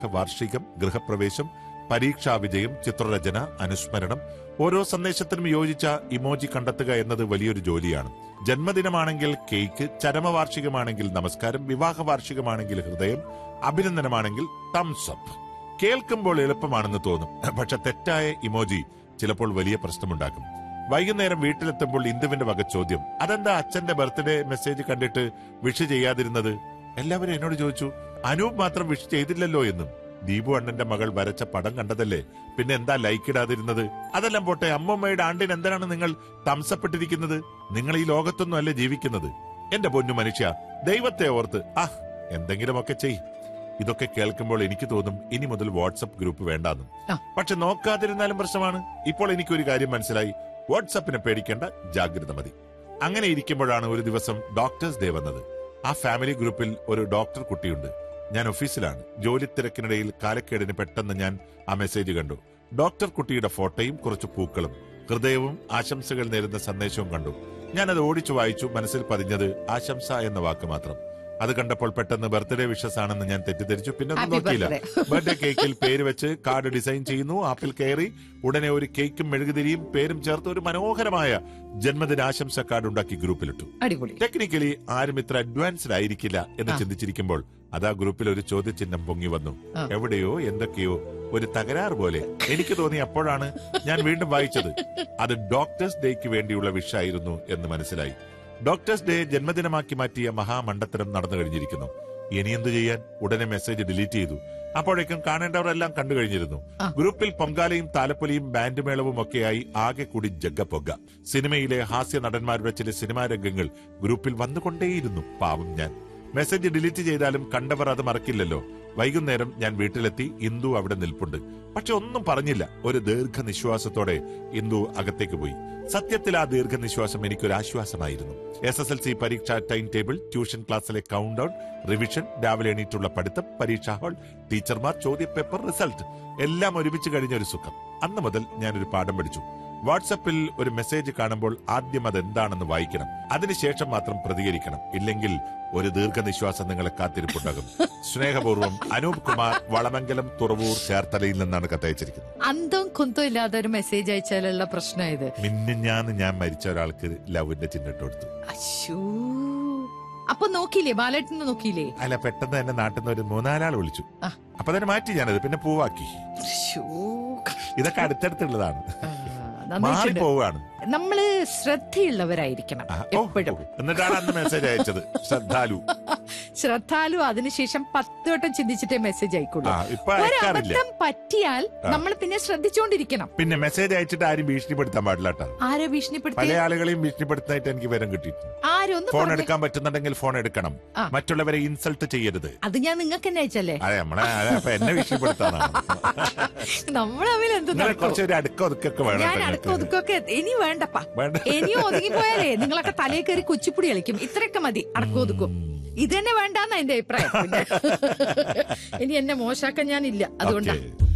വാർഷികം ഗൃഹപ്രവേശം പരീക്ഷാ വിജയം ചിത്രരചന അനുസ്മരണം ഓരോ സന്ദേശത്തിനും യോജിച്ച ഇമോജി കണ്ടെത്തുക എന്നത് വലിയൊരു ജോലിയാണ് ജന്മദിനമാണെങ്കിൽ കേക്ക് ചരമവാർഷികമാണെങ്കിൽ നമസ്കാരം വിവാഹ വാർഷികമാണെങ്കിൽ ഹൃദയം അഭിനന്ദനമാണെങ്കിൽ തംസ് അപ്പ് കേൾക്കുമ്പോൾ എളുപ്പമാണെന്ന് തോന്നും പക്ഷെ തെറ്റായ ഇമോജി ചിലപ്പോൾ വലിയ പ്രശ്നമുണ്ടാക്കും വൈകുന്നേരം വീട്ടിലെത്തുമ്പോൾ ഇന്ദുവിന്റെ വക ചോദ്യം അതെന്താ അച്ഛന്റെ ബർത്ത്ഡേ മെസ്സേജ് കണ്ടിട്ട് വിഷ് ചെയ്യാതിരുന്നത് എല്ലാവരും എന്നോട് ചോദിച്ചു അനൂപ് മാത്രം വിഷ് ചെയ്തില്ലല്ലോ എന്നും ദീപു അണ്ണന്റെ മകൾ വരച്ച പടം കണ്ടതല്ലേ പിന്നെ എന്താ ലൈക്ക് ഇടാതിരുന്നത് അതെല്ലാം പോട്ടെ അമ്മമ്മയുടെ ആണ്ടിന് എന്തിനാണ് നിങ്ങൾ തംസപ്പെട്ടിരിക്കുന്നത് നിങ്ങൾ ഈ ലോകത്തൊന്നും അല്ലേ ജീവിക്കുന്നത് എന്റെ പൊന്നു മനുഷ്യ ദൈവത്തെ ഓർത്ത് ആ എന്തെങ്കിലുമൊക്കെ ചെയ് ഇതൊക്കെ കേൾക്കുമ്പോൾ എനിക്ക് തോന്നും ഇനി മുതൽ വാട്സപ്പ് ഗ്രൂപ്പ് വേണ്ടാന്നും ആ. പക്ഷെ നോക്കാതിരുന്നാലും പ്രശ്നമാണ് ഇപ്പോൾ എനിക്കൊരു കാര്യം മനസ്സിലായി വാട്സപ്പിനെ പേടിക്കേണ്ട ജാഗ്രത മതി അങ്ങനെ ഇരിക്കുമ്പോഴാണ് ഒരു ദിവസം ഡോക്ടേഴ്സ് ഡേ വന്നത് ആ ഫാമിലി ഗ്രൂപ്പിൽ ഒരു ഡോക്ടർ കുട്ടിയുണ്ട് ഞാൻ ഓഫീസിലാണ് ജോലി തിരക്കിനിടയിൽ കാലക്കേടിന് പെട്ടെന്ന് ഞാൻ ആ മെസ്സേജ് കണ്ടു ഡോക്ടർ കുട്ടിയുടെ ഫോട്ടോയും കുറച്ച് പൂക്കളും ഹൃദയവും ആശംസകൾ നേരുന്ന സന്ദേശവും കണ്ടു ഞാനത് ഓടിച്ചു വായിച്ചു മനസ്സിൽ പതിഞ്ഞത് ആശംസ എന്ന വാക്ക് മാത്രം അത് കണ്ടപ്പോൾ പെട്ടെന്ന് ബർത്ത്ഡേ വിഷസ് ആണെന്ന് ഞാൻ തെറ്റിദ്ധരിച്ചു പിന്നെ ഒന്നും Happy നോക്കിയില്ല birthday. ബർത്ത്ഡേ കേക്കിൽ പേര് വെച്ച് കാർഡ് ഡിസൈൻ ചെയ്യുന്നു ആപ്പിൽ കയറി ഉടനെ ഒരു കേക്കും മെഴുകുതിരിയും പേരും ചേർത്ത് ഒരു മനോഹരമായ ജന്മദിനാശംസ കാർഡ് ഉണ്ടാക്കി ഗ്രൂപ്പിലിട്ടു അടിപൊളി ടെക്നിക്കലി ആരും ഇത്ര അഡ്വാൻസ്ഡ് ആയിരിക്കില്ല എന്ന് ആ. ചിന്തിച്ചിരിക്കുമ്പോൾ അതാ ഗ്രൂപ്പിൽ ഒരു ചോദ്യചിഹ്നം പൊങ്ങി വന്നു ആ. എവിടെയോ എന്തൊക്കെയോ ഒരു തകരാറ് പോലെ എനിക്ക് തോന്നി അപ്പോഴാണ് ഞാൻ വീണ്ടും വായിച്ചത് അത് ഡോക്ടേഴ്സ് ഡേക്ക് വേണ്ടിയുള്ള വിഷായിരുന്നു എന്ന് മനസ്സിലായി ഡോക്ടേഴ്സ് ഡേ ജന്മദിനമാക്കി മാറ്റിയ മഹാമണ്ഡത്തരം നടന്നു കഴിഞ്ഞിരിക്കുന്നു ഇനി എന്തു ചെയ്യാൻ ഉടനെ മെസ്സേജ് ഡിലീറ്റ് ചെയ്തു അപ്പോഴേക്കും കാണേണ്ടവരെല്ലാം കണ്ടു കഴിഞ്ഞിരുന്നു ആ. ഗ്രൂപ്പിൽ പൊങ്കാലയും താലപ്പൊലിയും ബാൻഡ് മേളവും ഒക്കെയായി ആകെ കൂടി ജഗ്ഗപ്പൊഗ്ഗ സിനിമയിലെ ഹാസ്യ നടന്മാരുടെ ചില സിനിമാ രംഗങ്ങൾ ഗ്രൂപ്പിൽ വന്നുകൊണ്ടേയിരുന്നു പാവം ഞാൻ മെസ്സേജ് ഡിലീറ്റ് ചെയ്താലും കണ്ടവർ അത് മറക്കില്ലല്ലോ വൈകുന്നേരം ഞാൻ വീട്ടിലെത്തി ഇന്ദു അവിടെ നിൽപ്പുണ്ട് പക്ഷെ ഒന്നും പറഞ്ഞില്ല ഒരു ദീർഘനിശ്വാസത്തോടെ ഇന്ദു അകത്തേക്ക് പോയി സത്യത്തിൽ ആ ദീർഘനിശ്വാസം എനിക്കൊരു ആശ്വാസമായിരുന്നു എസ് എസ് എൽ സി പരീക്ഷാ ടൈം ടേബിൾ ട്യൂഷൻ ക്ലാസ്സിലെ കൗണ്ട് ഡൗൺ റിവിഷൻ രാവിലെ എണീറ്റുള്ള പഠിത്തം പരീക്ഷാ ഹാൾ ടീച്ചർമാർ ചോദ്യപേപ്പർ റിസൾട്ട് എല്ലാം ഒരുമിച്ച് കഴിഞ്ഞ ഒരു സുഖം അന്ന് മുതൽ ഞാനൊരു പാഠം പഠിച്ചു വാട്സപ്പിൽ ഒരു മെസ്സേജ് കാണുമ്പോൾ ആദ്യം അത് എന്താണെന്ന് വായിക്കണം അതിനുശേഷം മാത്രം പ്രതികരിക്കണം ഇല്ലെങ്കിൽ ഒരു ദീർഘനിശ്വാസം നിങ്ങളെ കാത്തിരിപ്പുണ്ടാകും സ്നേഹപൂർവ്വം അനൂപ് കുമാർ വളമംഗലം തുറവൂർ ചേർത്തലയിൽ നിന്നാണ് കത്തയച്ചിരിക്കുന്നത് അന്തം കുന്തം ഇല്ലാതെ ഒരു മെസ്സേജ് അയച്ചാലുള്ള പ്രശ്നം ഇത് മിന്നിഞ്ഞാന്ന് ഞാൻ മരിച്ച ഒരാൾക്ക് ലവിന്റെ ചിഹ്നിട്ട് കൊടുത്തു അശ്ശൂ അപ്പൊ നോക്കിയില്ലേ ബാലേട്ടന് നോക്കിയില്ലേ അല്ല പെട്ടെന്ന് തന്നെ നാട്ടിൽ നിന്ന് ഒരു മൂന്നാലാൾ വിളിച്ചു ആ. അപ്പൊ തന്നെ മാറ്റി ഞാനത് പിന്നെ പൂവാക്കി ശ്ശോ. ഇതൊക്കെ അടുത്തടുത്തുള്ളതാണ് ആ, മാറി നന്നായിട്ടുണ്ട് പോവുകയാണ് നമ്മള് ശ്രദ്ധയുള്ളവരായിരിക്കണം ആ, ഓ, എപ്പോഴും ഓ. എന്നിട്ടാണ് അന്ന് മെസ്സേജ് അയച്ചത് ശ്രദ്ധാലു ശ്രദ്ധാലു അതിനുശേഷം പത്ത് വട്ടം ചിന്തിച്ചിട്ടേ മെസ്സേജ് അയക്കുള്ളൂ ആ ഇപ്പൊ അയക്കാറില്ല ഒരബദ്ധം പറ്റിയാൽ ആ. നമ്മൾ പിന്നെ ശ്രദ്ധിച്ചുകൊണ്ടിരിക്കണം പിന്നെ മെസ്സേജ് അയച്ചിട്ട് ആരും ഭീഷണിപ്പെടുത്താൻ പാടില്ല കേട്ടോ ആരെ പല ഭീഷണിപ്പെടുത്തി ആളുകളെയും ഭീഷണിപ്പെടുത്തായിട്ട് എനിക്ക് വിവരം കിട്ടിയിട്ടുണ്ട് ആരൊന്ന് ഫോൺ പറഞ്ഞേ. എടുക്കാൻ പറ്റുന്നുണ്ടെങ്കിൽ ഫോൺ എടുക്കണം ആ. മറ്റുള്ളവരെ ഇൻസൾട്ട് ചെയ്യരുത് അത് ഞാൻ നിങ്ങൾക്ക് തന്നെ അയച്ചല്ലേ അതെ നമ്മളെ അതെ, അപ്പൊ എന്നെ ഭീഷണിപ്പെടുത്താനാണ് നമ്മൾ തമ്മിൽ എന്ത് നിങ്ങളെ നടക്കും? കുറച്ച് ഒരു അടുക്ക ഒതുക്കൊക്കെ വേണം ഞാൻ കേട്ടോ അടുക്ക നിങ്ങൾക്ക്. ഒതുക്കൊക്കെ ഇനി വേണ്ടപ്പാ വേണ്ട ഇനിയും ഒതുങ്ങിപ്പോയാലേ നിങ്ങളൊക്കെ തലയിൽ കയറി കുച്ചിപ്പുടി കളിക്കും ഇത്രയൊക്കെ മതി അടക്കം ഒതുക്കും ഇത് തന്നെ വേണ്ടാന്ന എന്റെ അഭിപ്രായം പിന്നെ. ഇനി എന്നെ മോശാക്കാൻ ഞാനില്ല അതുകൊണ്ടാ ഓക്കേ.